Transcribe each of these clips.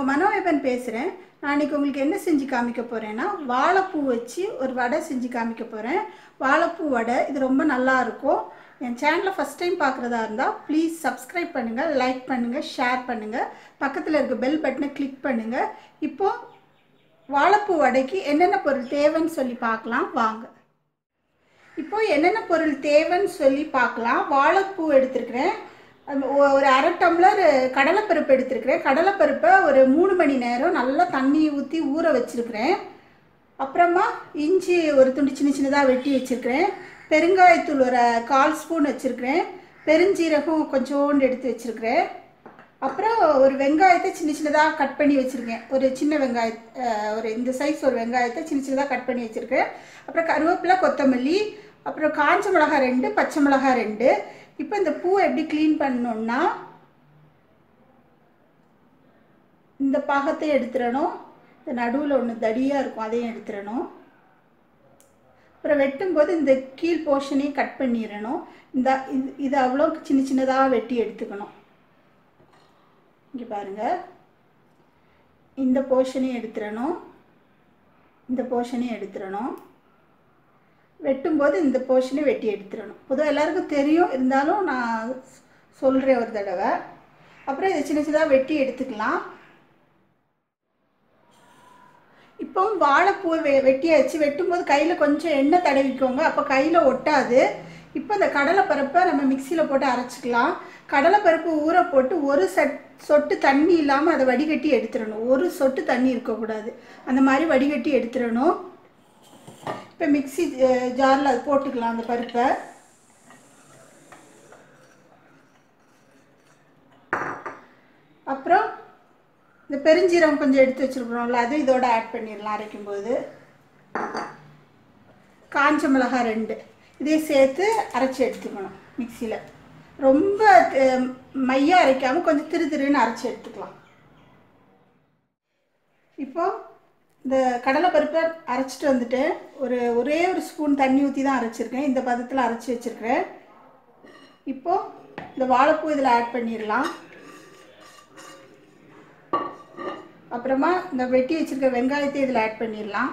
உங்கள் மனோவேபன் பேசுகிறேன் நான் இன்னைக்கு உங்களுக்கு என்ன செஞ்சு காமிக்க போகிறேன்னா வாழைப்பூ வச்சு ஒரு வடை செஞ்சு காமிக்க போகிறேன் வாழைப்பூ வடை இது ரொம்ப நல்லா இருக்கும் என் சேனலை ஃபஸ்ட் டைம் பார்க்குறதா இருந்தால் ப்ளீஸ் சப்ஸ்கிரைப் பண்ணுங்கள் லைக் பண்ணுங்கள் ஷேர் பண்ணுங்கள் பக்கத்தில் இருக்க பெல் பட்டனை கிளிக் பண்ணுங்கள் இப்போது வாழைப்பூ வடைக்கு என்னென்ன பொருள் தேவைன்னு சொல்லி பார்க்கலாம் வாங்க இப்போ என்னென்ன பொருள் தேவைன்னு சொல்லி பார்க்கலாம் வாழைப்பூ எடுத்திருக்கிறேன் அது ஒ- ஒரு அரை டம்ளர் கடலைப்பருப்பு எடுத்திருக்கிறேன் கடலைப்பருப்பை ஒரு மூணு மணி நேரம் நல்லா தண்ணி ஊற்றி ஊற வச்சிருக்கிறேன் அப்புறமா இஞ்சி ஒரு துண்டு சின்ன சின்னதாக வெட்டி வச்சுருக்கிறேன் பெருங்காயத்தூள் ஒரு கால் ஸ்பூன் வச்சுருக்கிறேன் பெருஞ்சீரகம் கொஞ்சோண்டு எடுத்து வச்சுருக்கிறேன் அப்புறம் ஒரு வெங்காயத்தை சின்ன சின்னதாக கட் பண்ணி வச்சுருக்கேன் ஒரு சின்ன வெங்காய அஹ், ஒரு இந்த சைஸ் ஒரு வெங்காயத்தை சின்ன சின்னதாக கட் பண்ணி வச்சுருக்கேன் அப்புறம் கருவேப்பிலை கொத்தமல்லி அப்புறம் காஞ்ச மிளகாய் ரெண்டு பச்சை மிளகாய் ரெண்டு இப்போ இந்த பூவை எப்படி க்ளீன் பண்ணணும்னா இந்த பாகத்தை எடுத்துடணும் இந்த நடுவில் ஒன்று தடியாக இருக்கும் அதையும் எடுத்துடணும் அப்புறம் வெட்டும்போது இந்த கீழ் போர்ஷனையும் கட் பண்ணிடணும் இந்த இது இது அவ்வளோ சின்ன சின்னதாக வெட்டி எடுத்துக்கணும் இங்கே பாருங்க இந்த போர்ஷனையும் எடுத்துடணும் இந்த போர்ஷனையும் எடுத்துடணும் வெட்டும்போது இந்த போர்ஷனை வெட்டி எடுத்துடணும் பொதுவாக எல்லாருக்கும் தெரியும் இருந்தாலும் நான் சொல்கிறேன் ஒரு தடவை அப்புறம் இதை சின்ன சின்னதாக வெட்டி எடுத்துக்கலாம் இப்போ வாழைப்பூவை வெ வெட்டியாச்சு வெட்டும்போது கையில் கொஞ்சம் எண்ணெய் தடவிக்கோங்க அப்போ கையில் ஒட்டாது இப்போ இந்த கடலைப்பருப்பை நம்ம மிக்சியில் போட்டு அரைச்சிக்கலாம் கடலைப்பருப்பு ஊற போட்டு ஒரு சட் சொட்டு தண்ணி இல்லாமல் அதை வடிகட்டி எடுத்துடணும் ஒரு சொட்டு தண்ணி இருக்கக்கூடாது அந்த மாதிரி வடிகட்டி எடுத்துடணும் இப்போ மிக்ஸி ஜாரில் அது போட்டுக்கலாம் அந்த பருப்பை அப்புறம் இந்த பெருஞ்சீரகம் கொஞ்சம் எடுத்து வச்சுருக்குறோம்ல அது இதோட ஆட் பண்ணிடலாம் அரைக்கும்போது காஞ்ச மிளகாய் ரெண்டு இதையும் சேர்த்து அரைச்சி எடுத்துக்கணும் மிக்சியில் ரொம்ப அஹ், மையா அரைக்காமல் கொஞ்சம் திரு திருன்னு அரைச்சி எடுத்துக்கலாம் இப்போ இந்த கடலைப்பருப்பை அரைச்சிட்டு வந்துட்டேன் ஒரு ஒரே ஒரு ஸ்பூன் தண்ணி ஊற்றி தான் அரைச்சிருக்கேன் இந்த பதத்தில் அரைச்சி வச்சுருக்கிறேன் இப்போ இந்த வாழைப்பூ இதில் ஆட் பண்ணிடலாம் அப்புறமா இந்த வெட்டி வச்சிருக்க வெங்காயத்தை இதில் ஆட் பண்ணிடலாம்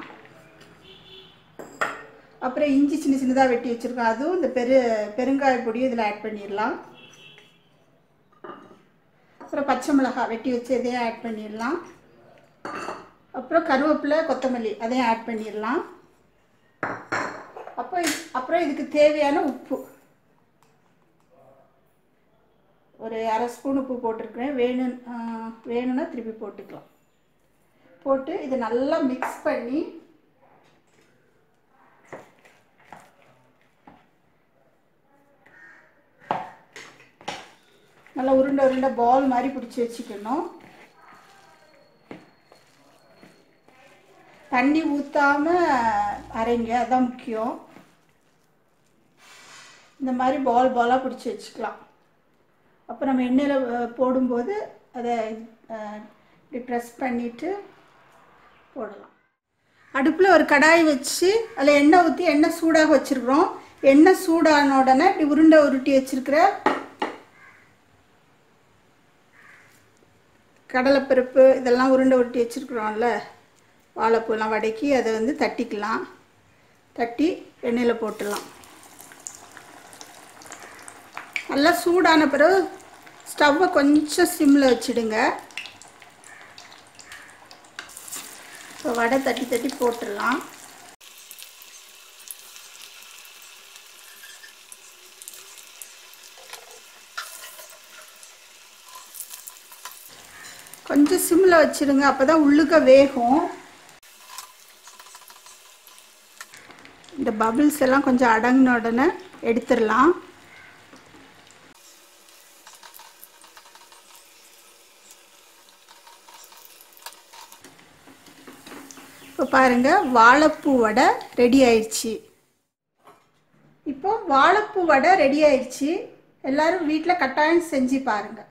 அப்புறம் இஞ்சி சின்ன சின்னதாக வெட்டி வச்சுருக்கோம் அதுவும் இந்த பெரு பெருங்காய பொடியும் இதில் ஆட் பண்ணிடலாம் அப்புறம் பச்சை மிளகாய் வெட்டி வச்சு இதையும் ஆட் பண்ணிடலாம் அப்புறம் கருவேப்பிலை கொத்தமல்லி அதையும் ஆட் பண்ணிடலாம் அப்போ இது- அப்புறம் இதுக்கு தேவையான உப்பு ஒரு அரை ஸ்பூன் உப்பு போட்டிருக்கிறேன் வேணும் ஆ, வேணும்னா திருப்பி போட்டுக்கலாம் போட்டு இதை நல்லா மிக்ஸ் பண்ணி நல்லா உருண்டை உருண்டை பால் மாதிரி பிடிச்சி வச்சுக்கணும் தண்ணி ஊற்றாம அரைங்க அதான் முக்கியம் இந்த மாதிரி பால் பாலாக பிடிச்சி வச்சுக்கலாம் அப்போ நம்ம எண்ணெயில் அஹ், போடும்போது அதை அஹ், இப்படி ப்ரெஸ் பண்ணிவிட்டு போடலாம் அடுப்பில் ஒரு கடாய் வச்சு அதில் எண்ணெய் ஊற்றி எண்ணெய் சூடாக வச்சுருக்குறோம் எண்ணெய் சூடான உடனே இப்படி உருண்டை உருட்டி வச்சுருக்கிற கடலைப்பருப்பு இதெல்லாம் உருண்டை உருட்டி வச்சுருக்குறோம்ல வாழைப்பூலாம் வதக்கி அதை வந்து தட்டிக்கலாம் தட்டி எண்ணெயில் போட்டுடலாம் நல்லா சூடான பிறகு ஸ்டவ்வை கொஞ்சம் சிம்மில் வச்சுடுங்க இப்போ வடை தட்டி தட்டி போட்டுடலாம் கொஞ்சம் சிம்மில் வச்சிடுங்க அப்போ தான் உள்ளுக்க வேகும் இந்த பபிள்ஸ் எல்லாம் கொஞ்சம் அடங்கின உடனே எடுத்துடலாம் இப்போ பாருங்க வாழைப்பூ வடை ரெடி ஆயிடுச்சு இப்போ வாழைப்பூ வடை ரெடி ஆயிடுச்சு எல்லாரும் வீட்டில் கட்டாயம் செஞ்சு பாருங்க